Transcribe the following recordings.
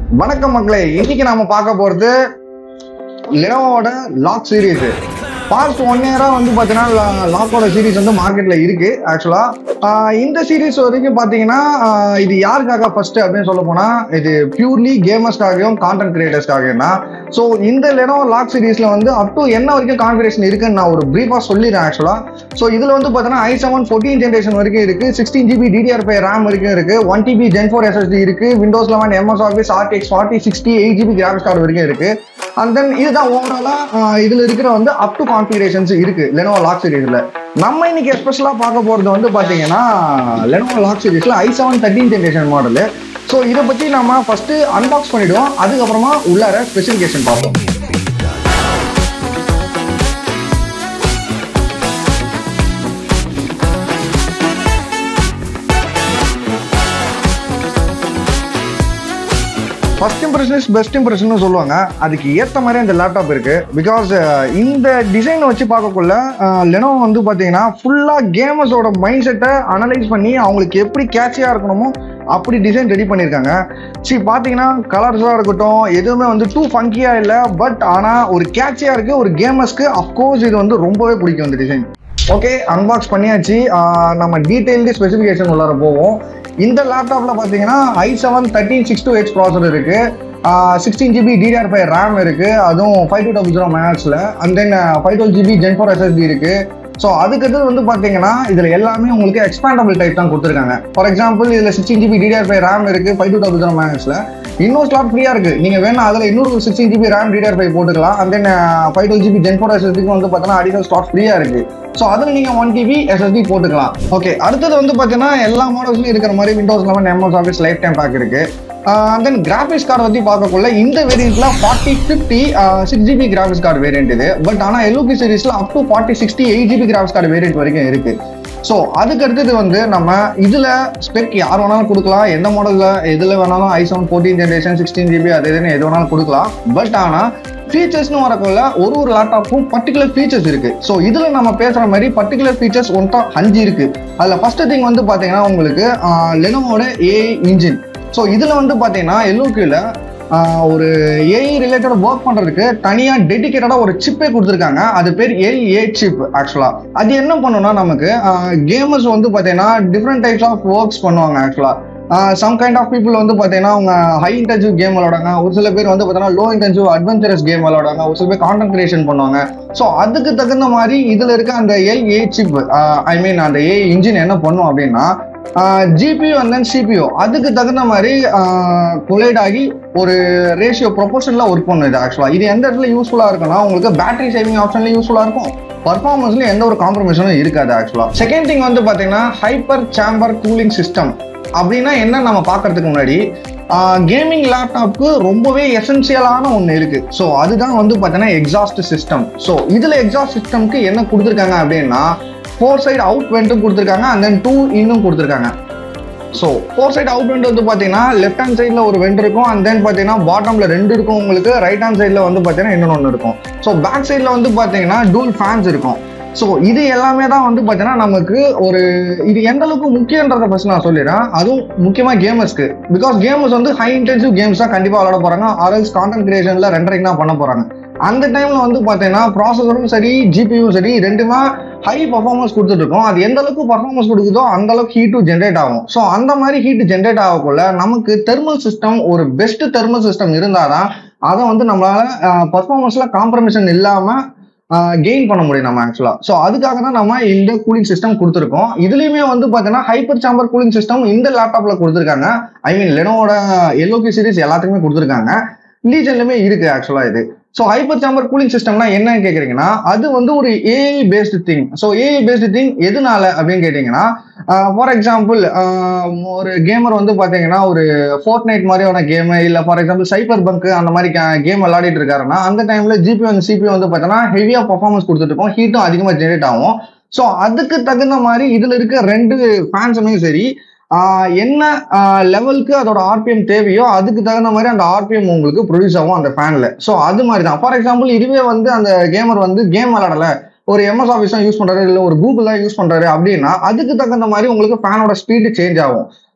வணக்கம் மக்களே இன்னைக்கு நாம பார்க்க போறது லெனோவோட லாக் சீரீஸ் பாஸ்ட் ஒன் இயரா வந்து பார்த்தீங்கன்னா லாக்கோட சீரீஸ் வந்து மார்க்கெட்ல இருக்கு ஆக்சுவலா இந்த சீரீஸ் வரைக்கும் பார்த்தீங்கன்னா ஆஹ் இது யாருக்காக ஃபர்ஸ்ட் அப்படின்னு சொல்ல போனா இது பியூர்லி கேமர்ஸ்க்காகவும் கான்டென்ட் கிரியேட்டர்ஸ்க்காகவும் தான் ஸோ இந்த லெனோ லாக் சீரீஸ்ல வந்து அப் டு என்ன வரைக்கும் கான்ஃபிகரேஷன் இருக்குன்னு நான் ஒரு பிரீஃபா சொல்லிடுறேன் ஆக்சுவலா ஸோ இதுல வந்து பார்த்தீங்கன்னா ஐ செவன் ஃபோர்டீன் ஜென்ரேஷன் வரைக்கும் இருக்கு sixteen GB DDR five RAM வரைக்கும் இருக்கு one TB gen four SSD இருக்கு Windows eleven MS Office RTX forty sixty eight GB graphics card வரைக்கும் இருக்கு அண்ட் தென் இதுதான் ஓவராலா இதுல இருக்கிற வந்து அப் டு கான்ஃபிகரேஷன்ஸ் இருக்கு லெனோவோ லாக் சீரீஸ்ல நம்ம இன்னைக்கு எஸ்பெஷலா பார்க்க போறது வந்து பாத்தீங்கன்னா லெனோவோ லாக் சீரீஸ்ல i seven thirteen generation model so இதை பத்தி நம்ம ஃபர்ஸ்ட் அன்பாக்ஸ் பண்ணிடுவோம் அதுக்கப்புறமா உள்ளார ஸ்பெசிஃபிகேஷன் பார்ப்போம் first impression is best impression சொல்லுவாங்க அதுக்கு ஏற்ற மாதிரி இந்த லேப்டாப் இருக்கு பிகாஸ் இந்த டிசைனை வச்சு பார்க்கக்குள்ள லெனோ வந்து பார்த்தீங்கன்னா ஃபுல்லாக கேமர்ஸோட மைண்ட் செட்டை அனலைஸ் பண்ணி அவங்களுக்கு எப்படி கேட்சியாக இருக்கணுமோ அப்படி டிசைன் ரெடி பண்ணியிருக்காங்க சி பார்த்தீங்கன்னா கலர்ஸாக இருக்கட்டும் எதுவுமே வந்து டூ ஃபங்கியாக இல்லை பட் ஆனால் ஒரு கேட்சியாக இருக்கு ஒரு கேமர்ஸ்க்கு அஃப்கோர்ஸ் இது வந்து ரொம்பவே பிடிக்கும் இந்த டிசைன் ஓகே அன்பாக்ஸ் பண்ணியாச்சு ஆஹ் நம்ம டீடைல்டு ஸ்பெசிஃபிகேஷன் உள்ளார போவோம் இந்த லேப்டாப்ல பார்த்தீங்கன்னா i seven thirteen six two H processor இருக்கு sixteen GB DDR five RAM இருக்கு அதுவும் ஃபைவ் டூ டபுள் ஜீரோ மேக்ஸில் and then five twelve GB gen four SSD இருக்கு ஸோ அதுக்கடுத்து வந்து பார்த்தீங்கன்னா இதில் எல்லாமே உங்களுக்கு எக்ஸ்பேண்டபிள் டைப் தான் கொடுத்துருக்காங்க ஃபார் எக்ஸாம்பிள் இதில் sixteen GB DDR five RAM இருக்கு ஃபைவ் டூ டபுள் ஜீரோ மேக்ஸில் இன்னொரு ஸ்லாட் ஃப்ரீயாக இருக்கு நீங்கள் வேணா அதில் இன்னொரு sixteen GB RAM DDR five போட்டுக்கலாம் and then five twelve GB gen four எஸ்எஸ்டிக்கு வந்து பார்த்தீங்கன்னா அடிஷனல் ஸ்லாட் ஃப்ரீயாக இருக்கு ஸோ அதில் நீங்கள் ஒன் டிபி எஸ்எஸ்டி போட்டுக்கலாம் ஓகே அடுத்தது வந்து பார்த்தீங்கன்னா எல்லா மாடல்ஸ்லையும் இருக்கிற மாதிரி Windows eleven MS Office lifetime pack இருக்கு அண்ட் தென் கிராஃபிக்ஸ் கார்டு பற்றி பார்க்கக்குள்ள இந்த வேரியண்ட்ல forty fifty six GB graphics card variant இது பட் ஆனால் எல்ஓபி சீரிஸ்ல up to forty sixty eight GB graphics card variant வரைக்கும் இருக்கு ஸோ அதுக்கு அடுத்தது வந்து நம்ம இதுல ஸ்பெக் யார் வேணாலும் கொடுக்கலாம் எந்த மாடல்ல எதுல வேணாலும் i seven fourteen generation sixteen GB அது இதுன்னு எது வேணாலும் கொடுக்கலாம் பட் ஆனால் ஃபீச்சர்ஸ்னு வரக்குள்ள ஒரு ஒரு லேப்டாப்பும் பர்டிகுலர் ஃபீச்சர்ஸ் இருக்கு ஸோ இதுல நம்ம பேசுற மாதிரி பர்டிகுலர் ஃபீச்சர்ஸ் ஒன்றா அஞ்சு இருக்கு அதுல ஃபர்ஸ்ட் திங் வந்து பாத்தீங்கன்னா உங்களுக்கு லெனோவோட ஏஐ இன்ஜின் ஸோ இதுல வந்து பாத்தீங்கன்னா எல்ஓகியூல ஒரு ஏஐ ரிலேட்டட் ஒர்க் பண்றதுக்கு தனியா டெடிகேட்டடா ஒரு சிப்பே கொடுத்துருக்காங்க அது பேர் ஏஐ சிப் ஆக்சுவலா அது என்ன பண்ணுன்னா நமக்கு கேமர்ஸ் வந்து பாத்தீங்கன்னா டிஃப்ரெண்ட் டைப்ஸ் ஆஃப் ஒர்க்ஸ் பண்ணுவாங்க ஆக்சுவலா சம் கைண்ட் ஆஃப் பீப்புள் வந்து பார்த்தீங்கன்னா அவங்க ஹை இன்டென்சிவ் கேம் விளாடுவாங்க ஒரு சில பேர் வந்து பார்த்தீங்கன்னா லோ இன்டென்சிவ் அட்வென்ச்சரஸ் கேம் விளாடுவாங்க ஒரு சில பேர் கான்டென்ட் கிரியேஷன் பண்ணுவாங்க ஸோ அதுக்கு தகுந்த மாதிரி இதில் இருக்க அந்த ஏஐ சிப் ஐ மீன் அந்த ஏஐ இன்ஜின் என்ன பண்ணும் அப்படின்னா ஜிபியூ அண்ட் தென் சிபியூ அதுக்கு தகுந்த மாதிரி கொலைட் ஆகி ஒரு ரேஷியோ ப்ரொபோஷனில் ஒர்க் பண்ணும் இது ஆக்சுவலாக இது எந்த இடத்துல யூஸ்ஃபுல்லாக இருக்குன்னா உங்களுக்கு பேட்டரி சேவிங் ஆப்ஷன்ல யூஸ்ஃபுல்லாக இருக்கும் பர்ஃபார்மன்ஸ்ல எந்த ஒரு காம்ப்ரமைஸும் இருக்காது ஆக்சுவலாக செகண்ட் திங் வந்து பார்த்தீங்கன்னா ஹைப்பர் சேம்பர் கூலிங் சிஸ்டம் அப்படின்னா என்ன நம்ம பார்க்கறதுக்கு முன்னாடி கேமிங் லேப்டாப்க்கு ரொம்பவே எசென்சியலான ஒன்று இருக்கு ஸோ அதுதான் வந்து பார்த்தீங்கன்னா எக்ஸாஸ்ட் சிஸ்டம் ஸோ இதில் எக்ஸாஸ்ட் சிஸ்டம்க்கு என்ன கொடுத்துருக்காங்க அப்படின்னா ஃபோர் சைடு அவுட் வெண்ட்டும் கொடுத்துருக்காங்க அண்ட் தென் டூ இன்னும் கொடுத்துருக்காங்க so four side out vent வந்து பார்த்தீங்கன்னா லெஃப்ட் ஹேண்ட் சைடில் ஒரு வெண்ட் இருக்கும் அண்ட் தென் பார்த்தீங்கன்னா பாட்டமில் ரெண்டு இருக்கும் உங்களுக்கு ரைட் ஹேண்ட் சைடில் வந்து பார்த்தீங்கன்னா இன்னொன்று ஒன்று இருக்கும் ஸோ பேக் சைடில் வந்து பார்த்தீங்கன்னா டூல் ஃபேன்ஸ் இருக்கும் ஸோ இது எல்லாமே தான் வந்து பார்த்தீங்கன்னா நமக்கு ஒரு இது எந்த அளவுக்கு முக்கியன்றத ஃபர்ஸ்ட் நான் சொல்லிடுறேன் அதுவும் முக்கியமாக கேமர்ஸ்க்கு பிகாஸ் கேமர்ஸ் வந்து ஹை இன்டென்சிவ் கேம்ஸ் தான் கண்டிப்பாக விளாட போகிறாங்க ஆர்எல்ஸ் கான்டென்ட் கிரியேஷனில் ரெண்டரைக்கு தான் பண்ண போகிறாங்க அந்த டைம்ல வந்து பார்த்தீங்கன்னா ப்ராசஸரும் சரி ஜிபியும் சரி ரெண்டுமே ஹை பர்ஃபார்மன்ஸ் கொடுத்துட்டு இருக்கோம் அது எந்த அளவுக்கு பர்ஃபார்மன்ஸ் கொடுக்குதோ அந்த அளவுக்கு ஹீட்டும் ஜென்ரேட் ஆகும் ஸோ அந்த மாதிரி ஹீட் ஜென்ரேட் ஆகக்குள்ள நமக்கு தெர்மல் சிஸ்டம் ஒரு பெஸ்ட் தெர்மல் சிஸ்டம் இருந்தாதான் அதை வந்து நம்மளால பர்ஃபார்மன்ஸ்ல காம்ப்ரமைசன் இல்லாம கெயின் பண்ண முடியும் நம்ம ஆக்சுவலா ஸோ அதுக்காக தான் நம்ம இந்த கூலிங் சிஸ்டம் கொடுத்துருக்கோம் இதுலயுமே வந்து பார்த்தீங்கன்னா ஹைப்பர் சாம்பர் கூலிங் சிஸ்டம் இந்த லேப்டாப்ல கொடுத்துருக்காங்க ஐ மீன் லெனோட எல்ஓகி சீரிஸ் எல்லாத்துக்குமே கொடுத்துருக்காங்க லீஜன்லுமே இருக்கு ஆக்சுவலா இது ஸோ ஹைப்பர் சாம்பர் கூலிங் சிஸ்டம்னா என்னன்னு கேட்குறீங்கன்னா அது வந்து ஒரு AI based thing so AI based thing எதனால அப்படின்னு கேட்டிங்கன்னா ஃபார் எக்ஸாம்பிள் ஒரு கேமர் வந்து பார்த்தீங்கன்னா ஒரு ஃபோர்ட் நைட் மாதிரியான கேமு இல்லை ஃபார் எக்ஸாம்பிள் சைபர் பங்க் அந்த மாதிரி கேம் விளையாடிட்டு இருக்காருன்னா அந்த டைம்ல ஜிபி வந்து சிபி வந்து பார்த்தீங்கன்னா ஹெவியாக பர்ஃபார்மன்ஸ் கொடுத்துட்டு இருக்கோம் ஹீட்டும் அதிகமாக ஜென்ரேட் ஆகும் ஸோ அதுக்கு தகுந்த மாதிரி இதில் இருக்க ரெண்டு ஃபேன்ஸுமே சரி என்ன லெவலுக்கு அதோட ஆர்பிஎம் தேவையோ அதுக்கு தகுந்த மாதிரி அந்த ஆர்பிஎம் உங்களுக்கு ப்ரொடியூஸ் ஆகும் அந்த ஃபேனில் ஸோ அது மாதிரி தான் ஃபார் எக்ஸாம்பிள் இதுவே வந்து அந்த கேமர் வந்து கேம் விளாடல ஒரு எம்எஸ் ஆஃபீஸ் தான் யூஸ் பண்றாரு இல்லை ஒரு கூகுள் தான் யூஸ் பண்றாரு அப்படின்னா அதுக்கு தகுந்த மாதிரி உங்களுக்கு ஃபேனோட ஸ்பீடு சேஞ்ச் ஆகும்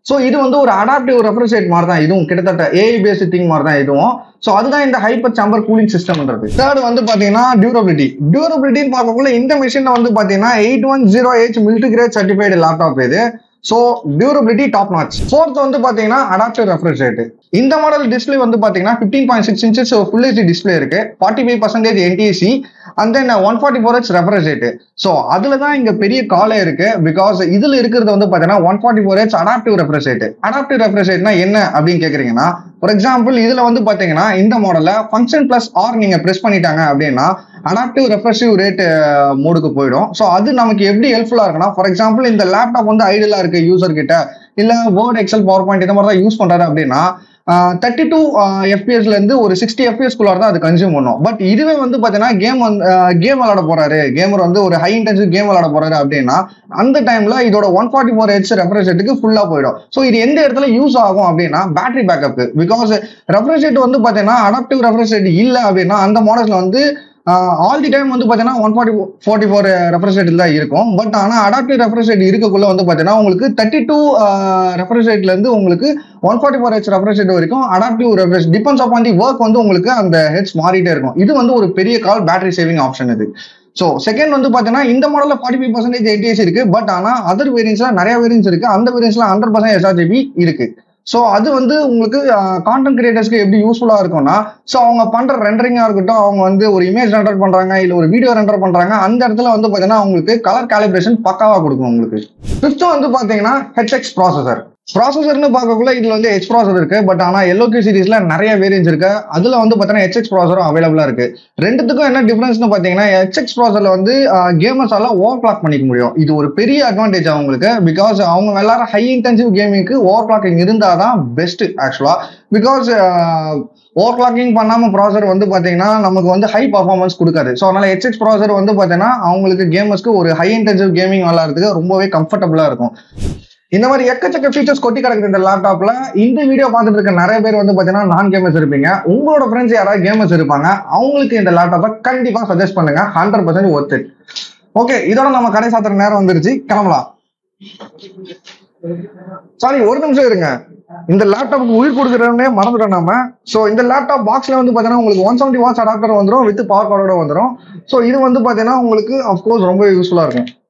ஸோ இது வந்து ஒரு அடாப்டிவ் ரெஃப்ரிஜரேட் மாதிரி தான் இதுவும் கிட்டத்தட்ட ஏஐ பேஸ்ட் திங் மாதிரி தான் இதுவும் ஸோ அதுதான் இந்த ஹைப்பர் சாம்பர் கூலிங் சிஸ்டம்ன்றது தேர்ட் வந்து பார்த்தீங்கன்னா டியூரபிலிட்டி டியூரபிலிட்டின்னு பார்க்கக்குள்ள இந்த மிஷினில் வந்து பார்த்தீங்கன்னா eight one zero eight military grade certified laptop இது so durability top notch fourth வந்து பார்த்தீங்கன்னா அடாப்டிவ் ரெஃப்ரிஜரேட் இந்த மாடல் டிஸ்பிளே வந்து பார்த்தீங்கன்னா fifteen point six inches full HD display இருக்கு forty five percentage NTC and then one forty four H refresh rate so அதில் தான் இங்கே பெரிய காலே இருக்கு பிகாஸ் இதில் இருக்கிறது வந்து பார்த்தீங்கன்னா one forty four H adaptive refresh rate adaptive ரெஃப்ரிஜரேட்னா என்ன அப்படின்னு கேட்குறீங்கன்னா ஃபார் எக்ஸாம்பிள் இதில் வந்து பார்த்தீங்கன்னா இந்த மாடலில் ஃபங்க்ஷன் ப்ளஸ் ஆர் நீங்கள் ப்ரெஸ் பண்ணிட்டாங்க அப்படின்னா அடாப்டிவ் ரெஃப்ரெஷிவ் ரேட் மோடுக்கு போயிடும் ஸோ அது நமக்கு எப்படி ஹெல்ப்ஃபுல்லாக இருக்குன்னா ஃபார் எக்ஸாம்பிள் இந்த லேப்டாப் வந்து ஐடியலாக இருக்கு யூசர் கிட்ட இல்லை வேர்ட் எக்ஸல் பவர் பாயிண்ட் இந்த மாதிரி தான் யூஸ் பண்ணுறாரு அப்படின்னா தேர்ட்டி டூ எஃபிஎஸ்ல இருந்து ஒரு சிக்ஸ்டி எஃபிஎஸ் குள்ளார தான் அது கன்சியூம் பண்ணும் பட் இதுவே வந்து பார்த்தீங்கன்னா கேம் வந்து கேம் விளாட போறாரு கேமர் வந்து ஒரு ஹை இன்டென்சிவ் கேம் விளாட போறாரு அப்படின்னா அந்த டைம்ல இதோட ஒன் ஃபார்ட்டி ஃபோர் ஹெச் ரெஃப்ரிஜரேட்டுக்கு ஃபுல்லா போயிடும் ஸோ இது எந்த இடத்துல யூஸ் ஆகும் அப்படின்னா பேட்டரி பேக்கப் பிகாஸ் ரெஃப்ரிஜரேட் வந்து பார்த்தீங்கன்னா அடாப்டிவ் ரெஃப்ரிஜரேட் இல்லை அப்படின்னா அந்த மாடல்ஸ்ல வந்து ஆல் தி டைம் வந்து பார்த்தீங்கன்னா one forty forty four refresh rate தான் இருக்கும் பட் ஆனால் அடாப்டிவ் ரெஃப்ரிஜரேட் இருக்கக்குள்ள வந்து பார்த்தீங்கன்னா உங்களுக்கு தேர்ட்டி டூ ரெஃப்ரிஜரேட்லேருந்து உங்களுக்கு one forty four H refresh rate வரைக்கும் adaptive refresh depends upon the work வந்து உங்களுக்கு அந்த ஹெச் மாறிட்டே இருக்கும் இது வந்து ஒரு பெரிய கால் பேட்டரி சேவிங் ஆப்ஷன் இது ஸோ செகண்ட் வந்து பார்த்தீங்கன்னா இந்த மாடலில் ஃபார்ட்டி ஃபைவ் பர்சன்டேஜ் ஏடிஎஸ் இருக்கு பட் ஆனால் அதர் வேரியன்ஸ்ல நிறைய வேரியன்ஸ் இருக்கு அந்த வேரியன்ஸ்ல ஹண்ட்ரட் பர்சன்ட் எஸ்ஆர்ஜிபி இருக்கு ஸோ அது வந்து உங்களுக்கு கான்டென்ட் கிரியேட்டர்ஸ்க்கு எப்படி யூஸ்ஃபுல்லாக இருக்கும்னா ஸோ அவங்க பண்ணுற ரெண்டரிங்காக இருக்கட்டும் அவங்க வந்து ஒரு இமேஜ் ரெண்டர் பண்ணுறாங்க இல்லை ஒரு வீடியோ ரெண்டர் பண்ணுறாங்க அந்த இடத்துல வந்து பார்த்தீங்கன்னா உங்களுக்கு கலர் காலிபிரேஷன் பக்காவாக கொடுக்கும் உங்களுக்கு ஃபிஃப்த்து வந்து பார்த்தீங்கன்னா ஹெச்எக்ஸ் ப்ராசஸர் ப்ராசஸர்னு பார்க்கக்குள்ள இதுல வந்து ஹெச் ப்ராசர் இருக்கு பட் ஆனா எல்ஓகே சீரிஸ்ல நிறைய வேரியன்ஸ் இருக்கு அதுல வந்து பாத்தீங்கன்னா ஹெச்எக்ஸ் ப்ராசரும் அவைலபிளா இருக்கு ரெண்டுத்துக்கும் என்ன டிஃபரன்ஸ்னு பாத்தீங்கன்னா ஹெச்எக்ஸ் ப்ராசர்ல வந்து கேமர்ஸால ஓவர் கிளாக் பண்ணிக்க முடியும் இது ஒரு பெரிய அட்வான்டேஜ் அவங்களுக்கு பிகாஸ் அவங்க எல்லாரும் ஹை இன்டென்சிவ் கேமிங்க்கு ஓவர் கிளாக்கிங் இருந்தாதான் பெஸ்ட் ஆக்சுவலா பிகாஸ் ஓவர் கிளாக்கிங் பண்ணாம ப்ராசர் வந்து பாத்தீங்கன்னா நமக்கு வந்து ஹை பர்ஃபார்மன்ஸ் கொடுக்காது ஸோ அதனால ஹெச்எக்ஸ் ப்ராசர் வந்து பாத்தீங்கன்னா அவங்களுக்கு கேமர்ஸ்க்கு ஒரு ஹை இன்டென்சிவ் கேமிங் விளாட்றதுக்கு ரொம்பவே கம்ஃபர்டபுளா இருக்கும் இந்த மாதிரி எக்கச்சக்க ஃபீச்சர்ஸ் கொட்டி கிடக்குது இந்த லேப்டாப்ல இந்த வீடியோ பார்த்துட்டு இருக்க நிறைய பேர் வந்து பாத்தீங்கன்னா நான் கேமர்ஸ் இருப்பீங்க உங்களோட ஃப்ரெண்ட்ஸ் யாராவது கேமர்ஸ் இருப்பாங்க அவங்களுக்கு இந்த லேப்டாப்பை கண்டிப்பா சஜஸ்ட் பண்ணுங்க hundred percent worth it okay இதோட நம்ம கடை சாத்துற நேரம் வந்துருச்சு கிளம்பலாம் சாரி ஒரு நிமிஷம் இருங்க இந்த லேப்டாப்புக்கு உயிர் கொடுக்குறவனே மறந்துட்டோம் நாம ஸோ இந்த லேப்டாப் பாக்ஸ்ல வந்து பாத்தீங்கன்னா உங்களுக்கு ஒன் செவன்டி வாட்ஸ் அடாப்டர் வந்துடும் வித் பவர் கார்டோட வந்துடும் ஸோ இது வந்து பாத்தீங்கன்னா உங்களுக்கு அஃப்கோர்ஸ் ரொம்ப யூஸ்ஃபுல்லா இருக்கும்